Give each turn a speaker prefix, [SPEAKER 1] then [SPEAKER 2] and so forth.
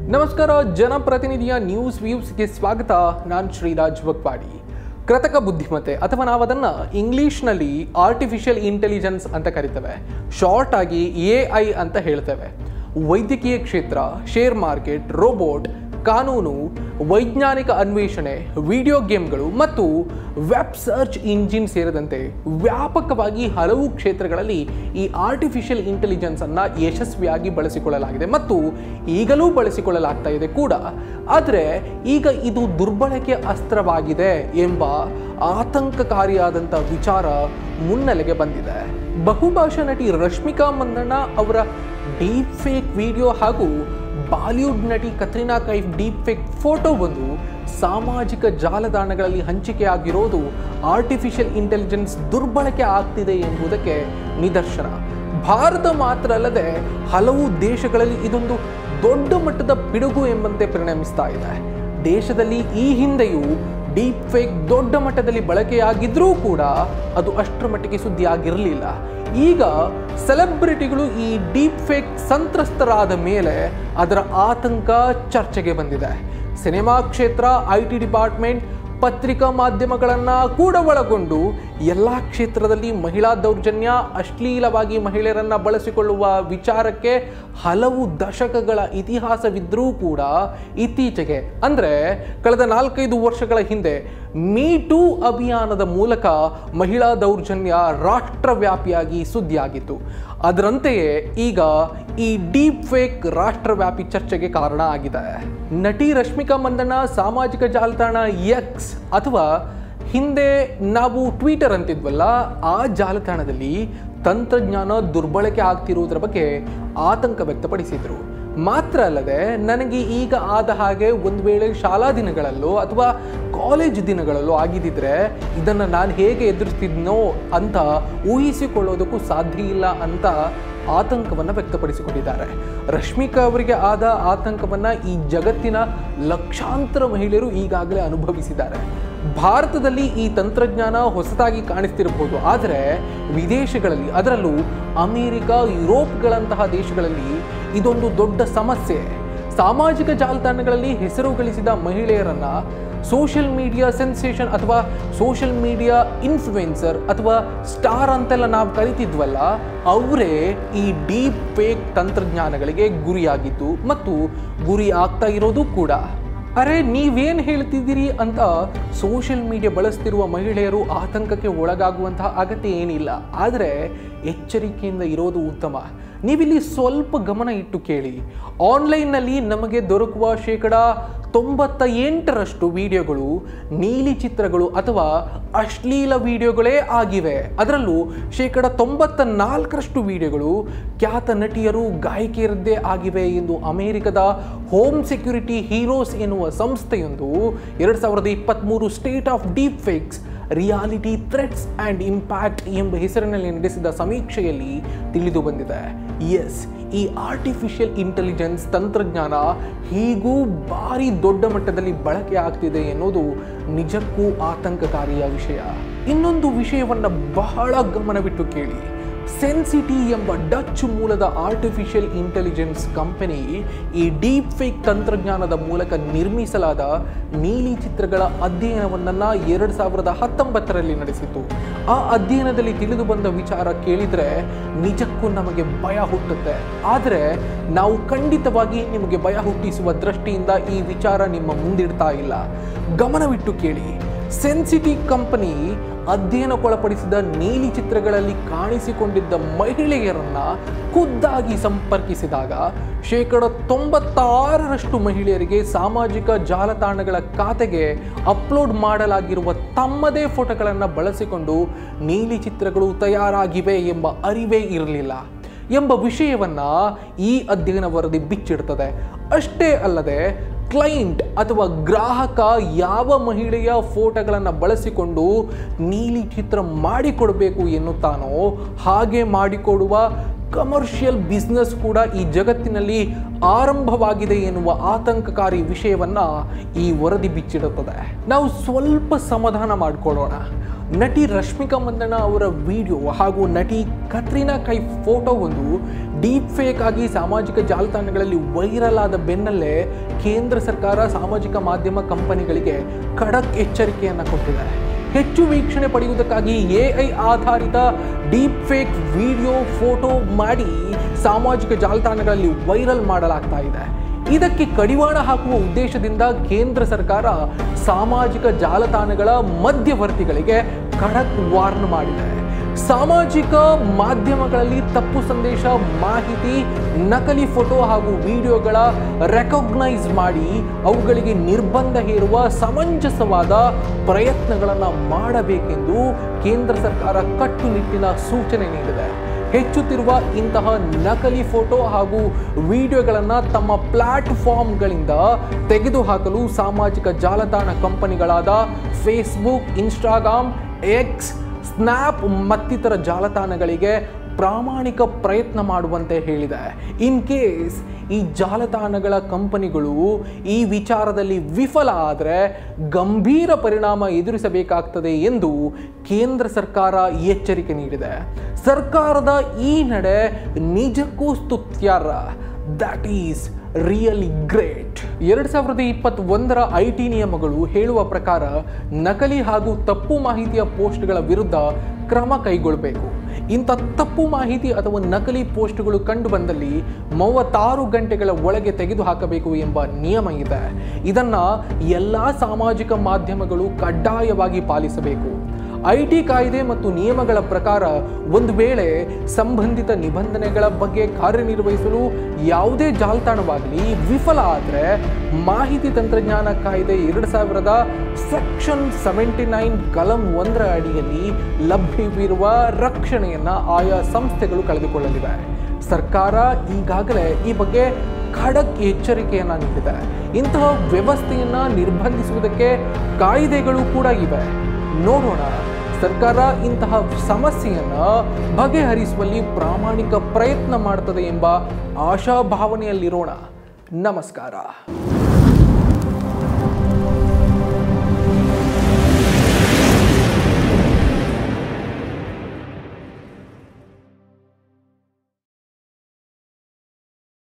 [SPEAKER 1] ನಮಸ್ಕಾರ ಜನಪ್ರತಿನಿಧಿಯ ನ್ಯೂಸ್ ವ್ಯೂಸ್ಗೆ ಸ್ವಾಗತ ನಾನು ಶ್ರೀರಾಜ್ ಬಕ್ವಾಡಿ ಕೃತಕ ಬುದ್ಧಿಮತ್ತೆ ಅಥವಾ ನಾವು ಅದನ್ನು ಇಂಗ್ಲಿಷ್ನಲ್ಲಿ ಆರ್ಟಿಫಿಷಿಯಲ್ ಇಂಟೆಲಿಜೆನ್ಸ್ ಅಂತ ಕರಿತೇವೆ ಶಾರ್ಟ್ ಆಗಿ ಎ ಐ ಅಂತ ಹೇಳ್ತೇವೆ ವೈದ್ಯಕೀಯ ಕ್ಷೇತ್ರ ಶೇರ್ ಮಾರ್ಕೆಟ್ ರೋಬೋಟ್ ಕಾನೂನು ವೈಜ್ಞಾನಿಕ ಅನ್ವೇಷಣೆ ವಿಡಿಯೋ ಗೇಮ್ಗಳು ಮತ್ತು ವೆಬ್ ಸರ್ಚ್ ಇಂಜಿನ್ ಸೇರಿದಂತೆ ವ್ಯಾಪಕವಾಗಿ ಹಲವು ಕ್ಷೇತ್ರಗಳಲ್ಲಿ ಈ ಆರ್ಟಿಫಿಷಿಯಲ್ ಇಂಟೆಲಿಜೆನ್ಸ್ ಅನ್ನ ಯಶಸ್ವಿಯಾಗಿ ಬಳಸಿಕೊಳ್ಳಲಾಗಿದೆ ಮತ್ತು ಈಗಲೂ ಬಳಸಿಕೊಳ್ಳಲಾಗ್ತಾ ಇದೆ ಕೂಡ ಆದರೆ ಈಗ ಇದು ದುರ್ಬಳಕೆ ಅಸ್ತ್ರವಾಗಿದೆ ಎಂಬ ಆತಂಕಕಾರಿಯಾದಂಥ ವಿಚಾರ ಮುನ್ನೆಲೆಗೆ ಬಂದಿದೆ ಬಹುಭಾಷಾ ನಟಿ ರಶ್ಮಿಕಾ ಮಂದಣ್ಣ ಅವರ ಡೀಪ್ ಫೇಕ್ ವಿಡಿಯೋ ಹಾಗೂ ಬಾಲಿವುಡ್ ನಟಿ Katrina Kaif deep fake photo ಬಂದು ಸಾಮಾಜಿಕ ಜಾಲತಾಣಗಳಲ್ಲಿ ಹಂಚಿಕೆಯಾಗಿರೋದು ಆರ್ಟಿಫಿಷಿಯಲ್ ಇಂಟೆಲಿಜೆನ್ಸ್ ದುರ್ಬಳಕೆ ಆಗ್ತಿದೆ ಎಂಬುದಕ್ಕೆ ನಿದರ್ಶನ ಭಾರತ ಮಾತ್ರ ಅಲ್ಲದೆ ಹಲವು ದೇಶಗಳಲ್ಲಿ ಇದೊಂದು ದೊಡ್ಡ ಮಟ್ಟದ ಪಿಡುಗು ಎಂಬಂತೆ ಪರಿಣಮಿಸ್ತಾ ಇದೆ ದೇಶದಲ್ಲಿ ಈ ಹಿಂದೆಯೂ ಡೀಪ್ ಫೇಕ್ ದೊಡ್ಡ ಮಟ್ಟದಲ್ಲಿ ಬಳಕೆಯಾಗಿದ್ರೂ ಕೂಡ ಅದು ಅಷ್ಟರ ಮಟ್ಟಿಗೆ ಸುದ್ದಿ ಆಗಿರಲಿಲ್ಲ ಈಗ ಸೆಲೆಬ್ರಿಟಿಗಳು ಈ ಡೀಪ್ ಫೇಕ್ ಸಂತ್ರಸ್ತರಾದ ಮೇಲೆ ಅದರ ಆತಂಕ ಚರ್ಚೆಗೆ ಬಂದಿದೆ ಸಿನಿಮಾ ಕ್ಷೇತ್ರ ಐ ಟಿ ಡಿಪಾರ್ಟ್ಮೆಂಟ್ ಪತ್ರಿಕಾ ಮಾಧ್ಯಮಗಳನ್ನು ಕೂಡ ಒಳಗೊಂಡು ಎಲ್ಲ ಕ್ಷೇತ್ರದಲ್ಲಿ ಮಹಿಳಾ ದೌರ್ಜನ್ಯ ಅಶ್ಲೀಲವಾಗಿ ಮಹಿಳೆಯರನ್ನು ಬಳಸಿಕೊಳ್ಳುವ ವಿಚಾರಕ್ಕೆ ಹಲವು ದಶಕಗಳ ಇತಿಹಾಸವಿದ್ದರೂ ಕೂಡ ಇತ್ತೀಚೆಗೆ ಅಂದರೆ ಕಳೆದ ನಾಲ್ಕೈದು ವರ್ಷಗಳ ಹಿಂದೆ ಮೀ ಟೂ ಅಭಿಯಾನದ ಮೂಲಕ ಮಹಿಳಾ ದೌರ್ಜನ್ಯ ರಾಷ್ಟ್ರವ್ಯಾಪಿಯಾಗಿ ಸುದ್ದಿಯಾಗಿತ್ತು ಅದರಂತೆಯೇ ಈಗ ಈ ಡೀಪ್ ಫೇಕ್ ರಾಷ್ಟ್ರವ್ಯಾಪಿ ಚರ್ಚೆಗೆ ಕಾರಣ ಆಗಿದೆ ನಟಿ ರಶ್ಮಿಕಾ ಮಂದಣ್ಣ ಸಾಮಾಜಿಕ ಜಾಲತಾಣ ಎಕ್ಸ್ ಅಥವಾ ಹಿಂದೆ ನಾವು ಟ್ವಿಟರ್ ಅಂತಿದ್ವಲ್ಲ ಆ ಜಾಲತಾಣದಲ್ಲಿ ತಂತ್ರಜ್ಞಾನ ದುರ್ಬಳಕೆ ಆಗ್ತಿರುವುದರ ಬಗ್ಗೆ ಆತಂಕ ವ್ಯಕ್ತಪಡಿಸಿದರು ಮಾತ್ರ ಅಲ್ಲದೆ ನನಗೆ ಈಗ ಆದ ಹಾಗೆ ಒಂದು ವೇಳೆ ಶಾಲಾ ದಿನಗಳಲ್ಲೋ ಅಥವಾ ಕಾಲೇಜ್ ದಿನಗಳಲ್ಲೋ ಆಗಿದ್ದಿದ್ರೆ ಇದನ್ನು ನಾನು ಹೇಗೆ ಎದುರಿಸ್ತಿದ್ನೋ ಅಂತ ಊಹಿಸಿಕೊಳ್ಳೋದಕ್ಕೂ ಸಾಧ್ಯ ಇಲ್ಲ ಅಂತ ಆತಂಕವನ್ನು ವ್ಯಕ್ತಪಡಿಸಿಕೊಂಡಿದ್ದಾರೆ ರಶ್ಮಿಕಾ ಅವರಿಗೆ ಆದ ಆತಂಕವನ್ನು ಈ ಜಗತ್ತಿನ ಲಕ್ಷಾಂತರ ಮಹಿಳೆಯರು ಈಗಾಗಲೇ ಅನುಭವಿಸಿದ್ದಾರೆ ಭಾರತದಲ್ಲಿ ಈ ತಂತ್ರಜ್ಞಾನ ಹೊಸದಾಗಿ ಕಾಣಿಸ್ತಿರಬಹುದು ಆದರೆ ವಿದೇಶಗಳಲ್ಲಿ ಅದರಲ್ಲೂ ಅಮೆರಿಕ ಯುರೋಪ್ಗಳಂತಹ ದೇಶಗಳಲ್ಲಿ ಇದೊಂದು ದೊಡ್ಡ ಸಮಸ್ಯೆ ಸಾಮಾಜಿಕ ಜಾಲತಾಣಗಳಲ್ಲಿ ಹೆಸರು ಗಳಿಸಿದ ಮಹಿಳೆಯರನ್ನ ಸೋಷಿಯಲ್ ಮೀಡಿಯಾ ಸೆನ್ಸೇಷನ್ ಅಥವಾ ಸೋಷಿಯಲ್ ಮೀಡಿಯಾ ಇನ್ಫ್ಲುಯೆನ್ಸರ್ ಅಥವಾ ಸ್ಟಾರ್ ಅಂತೆಲ್ಲ ನಾವು ಕರಿತಿದ್ವಲ್ಲ ಅವರೇ ಈ ಡೀಪ್ ಫೇಕ್ ತಂತ್ರಜ್ಞಾನಗಳಿಗೆ ಗುರಿಯಾಗಿದ್ದು ಮತ್ತು ಗುರಿ ಆಗ್ತಾ ಇರೋದು ಕೂಡ ಅರೆ ನೀವೇನು ಹೇಳ್ತಿದ್ದೀರಿ ಅಂತ ಸೋಷಿಯಲ್ ಮೀಡಿಯಾ ಬಳಸ್ತಿರುವ ಮಹಿಳೆಯರು ಆತಂಕಕ್ಕೆ ಒಳಗಾಗುವಂತಹ ಅಗತ್ಯ ಏನಿಲ್ಲ ಆದರೆ ಎಚ್ಚರಿಕೆಯಿಂದ ಇರೋದು ಉತ್ತಮ ನೀವಿಲ್ಲಿ ಸ್ವಲ್ಪ ಗಮನ ಇಟ್ಟು ಕೇಳಿ ಆನ್ಲೈನ್ನಲ್ಲಿ ನಮಗೆ ದೊರಕುವ ಶೇಕಡ ತೊಂಬತ್ತ ಎಂಟರಷ್ಟು ವಿಡಿಯೋಗಳು ನೀಲಿ ಚಿತ್ರಗಳು ಅಥವಾ ಅಶ್ಲೀಲ ವಿಡಿಯೋಗಳೇ ಆಗಿವೆ ಅದರಲ್ಲೂ ಶೇಕಡ ತೊಂಬತ್ತ ನಾಲ್ಕರಷ್ಟು ವಿಡಿಯೋಗಳು ಖ್ಯಾತ ನಟಿಯರು ಗಾಯಕಿಯರದ್ದೇ ಆಗಿವೆ ಎಂದು ಅಮೆರಿಕದ ಹೋಮ್ ಸೆಕ್ಯೂರಿಟಿ ಹೀರೋಸ್ ಎನ್ನುವ ಸಂಸ್ಥೆಯೊಂದು ಎರಡು ಸಾವಿರದ ಇಪ್ಪತ್ತ್ಮೂರು state of deep fakes reality threats and impact ಎಂಬ ಹೆಸರಿನಲ್ಲಿ ನಡೆಸಿದ ಸಮೀಕ್ಷೆಯಲ್ಲಿ ತಿಳಿದು ಬಂದಿದೆ ಎಸ್ ಈ ಆರ್ಟಿಫಿಷಿಯಲ್ ಇಂಟೆಲಿಜೆನ್ಸ್ ತಂತ್ರಜ್ಞಾನ ಹೀಗೂ ಭಾರಿ ದೊಡ್ಡ ಮಟ್ಟದಲ್ಲಿ ಬಳಕೆ ಆಗ್ತಿದೆ ಎನ್ನುವುದು ನಿಜಕ್ಕೂ ಆತಂಕಕಾರಿಯ ವಿಷಯ ಇನ್ನೊಂದು ವಿಷಯವನ್ನು ಬಹಳ ಗಮನವಿಟ್ಟು ಕೇಳಿ ಸೆನ್ಸಿಟಿ ಎಂಬ ಡಚ್ ಮೂಲದ ಆರ್ಟಿಫಿಷಿಯಲ್ ಇಂಟೆಲಿಜೆನ್ಸ್ ಕಂಪನಿ ಈ ಡೀಪ್ ಫೇಕ್ ತಂತ್ರಜ್ಞಾನದ ಮೂಲಕ ನಿರ್ಮಿಸಲಾದ ನೀಲಿ ಚಿತ್ರಗಳ ಅಧ್ಯಯನವನ್ನ ಎರಡು ಸಾವಿರದ ಹತ್ತೊಂಬತ್ತರಲ್ಲಿ ನಡೆಸಿತು ಆ ಅಧ್ಯಯನದಲ್ಲಿ ತಿಳಿದು ಬಂದ ವಿಚಾರ ಕೇಳಿದರೆ ನಿಜಕ್ಕೂ ನಮಗೆ ಭಯ ಹುಟ್ಟುತ್ತೆ ಆದರೆ ನಾವು ಖಂಡಿತವಾಗಿ ನಿಮಗೆ ಭಯ ಹುಟ್ಟಿಸುವ ದೃಷ್ಟಿಯಿಂದ ಈ ವಿಚಾರ ನಿಮ್ಮ ಮುಂದಿಡ್ತಾ ಇಲ್ಲ ಗಮನವಿಟ್ಟು ಕೇಳಿ ಸೆನ್ಸಿಟಿ ಕಂಪನಿ ಅಧ್ಯಯನಕ್ಕೊಳಪಡಿಸಿದ ನೀಲಿ ಚಿತ್ರಗಳಲ್ಲಿ ಕಾಣಿಸಿಕೊಂಡಿದ್ದ ಮಹಿಳೆಯರನ್ನ ಖುದ್ದಾಗಿ ಸಂಪರ್ಕಿಸಿದಾಗ ಶೇಕಡ ತೊಂಬತ್ತಾರರಷ್ಟು ಮಹಿಳೆಯರಿಗೆ ಸಾಮಾಜಿಕ ಜಾಲತಾಣಗಳ ಖಾತೆಗೆ ಅಪ್ಲೋಡ್ ಮಾಡಲಾಗಿರುವ ತಮ್ಮದೇ ಫೋಟೋಗಳನ್ನು ಬಳಸಿಕೊಂಡು ನೀಲಿ ಚಿತ್ರಗಳು ತಯಾರಾಗಿವೆ ಎಂಬ ಅರಿವೇ ಇರಲಿಲ್ಲ ಎಂಬ ವಿಷಯವನ್ನ ಈ ಅಧ್ಯಯನ ವರದಿ ಬಿಚ್ಚಿಡ್ತದೆ ಅಷ್ಟೇ ಅಲ್ಲದೆ ಕ್ಲೈಂಟ್ ಅಥವಾ ಗ್ರಾಹಕ ಯಾವ ಮಹಿಳೆಯ ಫೋಟೋಗಳನ್ನು ಬಳಸಿಕೊಂಡು ನೀಲಿ ಚಿತ್ರ ಮಾಡಿಕೊಡಬೇಕು ಎನ್ನುತ್ತಾನೋ ಹಾಗೆ ಮಾಡಿಕೊಡುವ ಕಮರ್ಷಿಯಲ್ ಬಿಸ್ನೆಸ್ ಕೂಡ ಈ ಜಗತ್ತಿನಲ್ಲಿ ಆರಂಭವಾಗಿದೆ ಎನ್ನುವ ಆತಂಕಕಾರಿ ವಿಷಯವನ್ನ ಈ ವರದಿ ಬಿಚ್ಚಿಡುತ್ತದೆ ನಾವು ಸ್ವಲ್ಪ ಸಮಾಧಾನ ಮಾಡಿಕೊಳ್ಳೋಣ ನಟಿ ರಶ್ಮಿಕಾ ಮಂದಣ್ಣ ಅವರ ವಿಡಿಯೋ ಹಾಗೂ ನಟಿ ಕತ್ರಿನಾ ಕೈ ಫೋಟೋ ಒಂದು ಡೀಪ್ ಫೇಕ್ ಆಗಿ ಸಾಮಾಜಿಕ ಜಾಲತಾಣಗಳಲ್ಲಿ ವೈರಲ್ ಆದ ಬೆನ್ನಲ್ಲೇ ಕೇಂದ್ರ ಸರ್ಕಾರ ಸಾಮಾಜಿಕ ಮಾಧ್ಯಮ ಕಂಪನಿಗಳಿಗೆ ಖಡಕ್ ಎಚ್ಚರಿಕೆಯನ್ನು ಕೊಟ್ಟಿದೆ ಹೆಚ್ಚು ವೀಕ್ಷಣೆ ಪಡೆಯುವುದಕ್ಕಾಗಿ ಎಐ ಆಧಾರಿತ ಡೀಪ್ ಫೇಕ್ ವಿಡಿಯೋ ಫೋಟೋ ಮಾಡಿ ಸಾಮಾಜಿಕ ಜಾಲತಾಣಗಳಲ್ಲಿ ವೈರಲ್ ಮಾಡಲಾಗ್ತಾ ಇದೆ ಇದಕ್ಕೆ ಕಡಿವಾಣ ಹಾಕುವ ಉದ್ದೇಶದಿಂದ ಕೇಂದ್ರ ಸರ್ಕಾರ ಸಾಮಾಜಿಕ ಜಾಲತಾಣಗಳ ಮಧ್ಯವರ್ತಿಗಳಿಗೆ ಖಡಕ್ ವಾರ್ನ್ ಮಾಡಿದೆ ಸಾಮಾಜಿಕ ಮಾಧ್ಯಮಗಳಲ್ಲಿ ತಪ್ಪು ಸಂದೇಶ ಮಾಹಿತಿ ನಕಲಿ ಫೋಟೋ ಹಾಗೂ ವಿಡಿಯೋಗಳ ರೆಕಗ್ನೈಸ್ ಮಾಡಿ ಅವುಗಳಿಗೆ ನಿರ್ಬಂಧ ಹೇರುವ ಸಮಂಜಸವಾದ ಪ್ರಯತ್ನಗಳನ್ನು ಮಾಡಬೇಕೆಂದು ಕೇಂದ್ರ ಸರ್ಕಾರ ಕಟ್ಟುನಿಟ್ಟಿನ ಸೂಚನೆ ನೀಡಿದೆ ಹೆಚ್ಚುತ್ತಿರುವ ಇಂತಹ ನಕಲಿ ಫೋಟೋ ಹಾಗೂ ವಿಡಿಯೋಗಳನ್ನು ತಮ್ಮ ಪ್ಲಾಟ್ಫಾರ್ಮ್ಗಳಿಂದ ತೆಗೆದುಹಾಕಲು ಸಾಮಾಜಿಕ ಜಾಲತಾಣ ಕಂಪನಿಗಳಾದ ಫೇಸ್ಬುಕ್ ಇನ್ಸ್ಟಾಗ್ರಾಮ್ ಎಕ್ಸ್ ಸ್ನ್ಯಾಪ್ ಮತ್ತಿತರ ಜಾಲತಾಣಗಳಿಗೆ ಪ್ರಾಮಾಣಿಕ ಪ್ರಯತ್ನ ಮಾಡುವಂತೆ ಹೇಳಿದೆ ಇನ್ ಕೇಸ್ ಈ ಜಾಲತಾಣಗಳ ಕಂಪನಿಗಳು ಈ ವಿಚಾರದಲ್ಲಿ ವಿಫಲ ಆದರೆ ಗಂಭೀರ ಪರಿಣಾಮ ಎದುರಿಸಬೇಕಾಗ್ತದೆ ಎಂದು ಕೇಂದ್ರ ಸರ್ಕಾರ ಎಚ್ಚರಿಕೆ ನೀಡಿದೆ ಸರ್ಕಾರದ ಈ ನಡೆ ನಿಜಕ್ಕೂ ಸ್ತುತ್ಯಾರ್ಹ ದಟ್ ಈಸ್ ರಿಯಲಿ ಗ್ರೇಟ್ ಎರಡು ಸಾವಿರದ ಇಪ್ಪತ್ತೊಂದರ ಐ ಟಿ ನಿಯಮಗಳು ಹೇಳುವ ಪ್ರಕಾರ ನಕಲಿ ಹಾಗೂ ತಪ್ಪು ಮಾಹಿತಿಯ ಪೋಸ್ಟ್ಗಳ ವಿರುದ್ಧ ಕ್ರಮ ಕೈಗೊಳ್ಳಬೇಕು ಇಂಥ ತಪ್ಪು ಮಾಹಿತಿ ಅಥವಾ ನಕಲಿ ಪೋಸ್ಟ್ಗಳು ಕಂಡು ಬಂದಲ್ಲಿ ಮೂವತ್ತಾರು ಗಂಟೆಗಳ ಒಳಗೆ ತೆಗೆದುಹಾಕಬೇಕು ಎಂಬ ನಿಯಮ ಇದೆ ಇದನ್ನ ಎಲ್ಲ ಸಾಮಾಜಿಕ ಮಾಧ್ಯಮಗಳು ಕಡ್ಡಾಯವಾಗಿ ಪಾಲಿಸಬೇಕು ಐ ಟಿ ಕಾಯ್ದೆ ಮತ್ತು ನಿಯಮಗಳ ಪ್ರಕಾರ ಒಂದು ವೇಳೆ ಸಂಬಂಧಿತ ನಿಬಂಧನೆಗಳ ಬಗ್ಗೆ ಕಾರ್ಯನಿರ್ವಹಿಸಲು ಯಾವುದೇ ಜಾಲತಾಣವಾಗಲಿ ವಿಫಲ ಆದರೆ ಮಾಹಿತಿ ತಂತ್ರಜ್ಞಾನ ಕಾಯ್ದೆ ಎರಡು ಸಾವಿರದ ಸೆಕ್ಷನ್ ಸೆವೆಂಟಿ ನೈನ್ ಕಲಂ ಒಂದರ ಅಡಿಯಲ್ಲಿ ಲಭ್ಯವಿರುವ ರಕ್ಷಣೆಯನ್ನು ಆಯಾ ಸಂಸ್ಥೆಗಳು ಕಳೆದುಕೊಳ್ಳಲಿವೆ ಸರ್ಕಾರ ಈಗಾಗಲೇ ಈ ಬಗ್ಗೆ ಖಡಕ್ ಎಚ್ಚರಿಕೆಯನ್ನು ನೀಡಿದೆ ಇಂತಹ ವ್ಯವಸ್ಥೆಯನ್ನು ನಿರ್ಬಂಧಿಸುವುದಕ್ಕೆ ಕಾಯ್ದೆಗಳು ಕೂಡ ಇವೆ ನೋಡೋಣ ಸರ್ಕಾರ ಇಂತಹ ಸಮಸ್ಯೆಯನ್ನು ಬಗೆಹರಿಸುವಲ್ಲಿ ಪ್ರಾಮಾಣಿಕ ಪ್ರಯತ್ನ ಮಾಡ್ತದೆ ಎಂಬ ಆಶಾಭಾವನೆಯಲ್ಲಿರೋಣ ನಮಸ್ಕಾರ